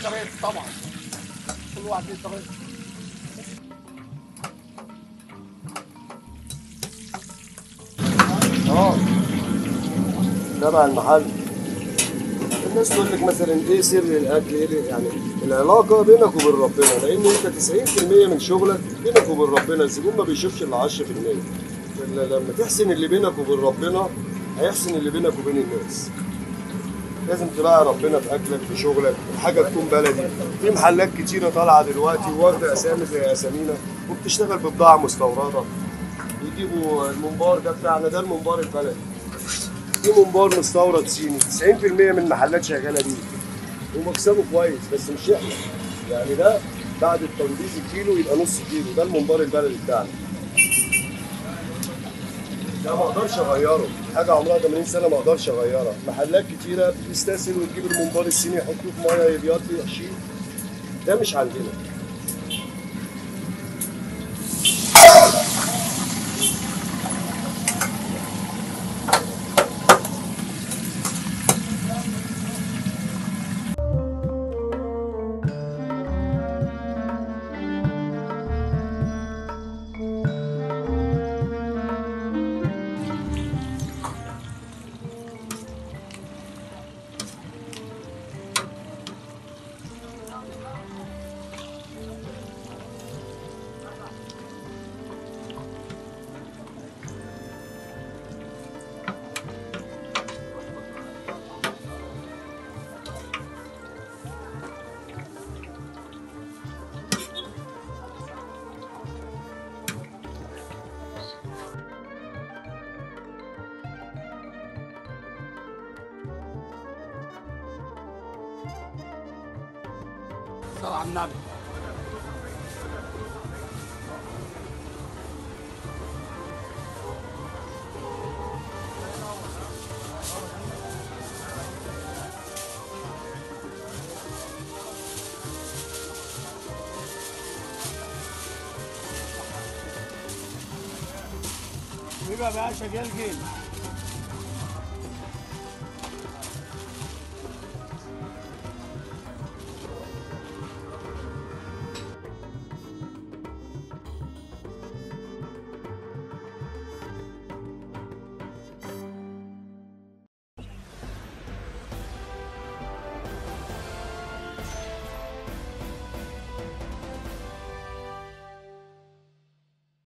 طريقته طبعا كل واحد ليه طريقته اه تبع المحل الناس تقول لك مثلا ايه سر الاكل ايه اللي- يعني العلاقه بينك وبين ربنا لان انت 90% من شغلك بينك وبين ربنا الزبون ما بيشوفش الا 10% ل- لما تحسن اللي بينك وبين ربنا هيحسن اللي بينك وبين الناس لازم تراعي ربنا في اكلك في شغلك الحاجه تكون بلدي في محلات كتيره طالعه دلوقتي واخده اسامي زي اسامينا وبتشتغل ببضاعه مستورده يجيبوا المنبار ده بتاعنا ده المنبار البلدي في منبار مستورد صيني 90% من المحلات شغاله بيه ومكسبه كويس بس مش يحلى يعني ده بعد التنضيف الكيلو يبقى نص كيلو ده المنبار البلدي بتاعنا ده ما اقدرش اغيره حاجه عمرها 80 سنه ما اقدرش اغيرها محلات كتيره بتستسهل وتجيب المنبار الصيني يحطوه في ميه يبيض يحشيه ده مش عندنا صلى على النبي يبقى باشا جلجل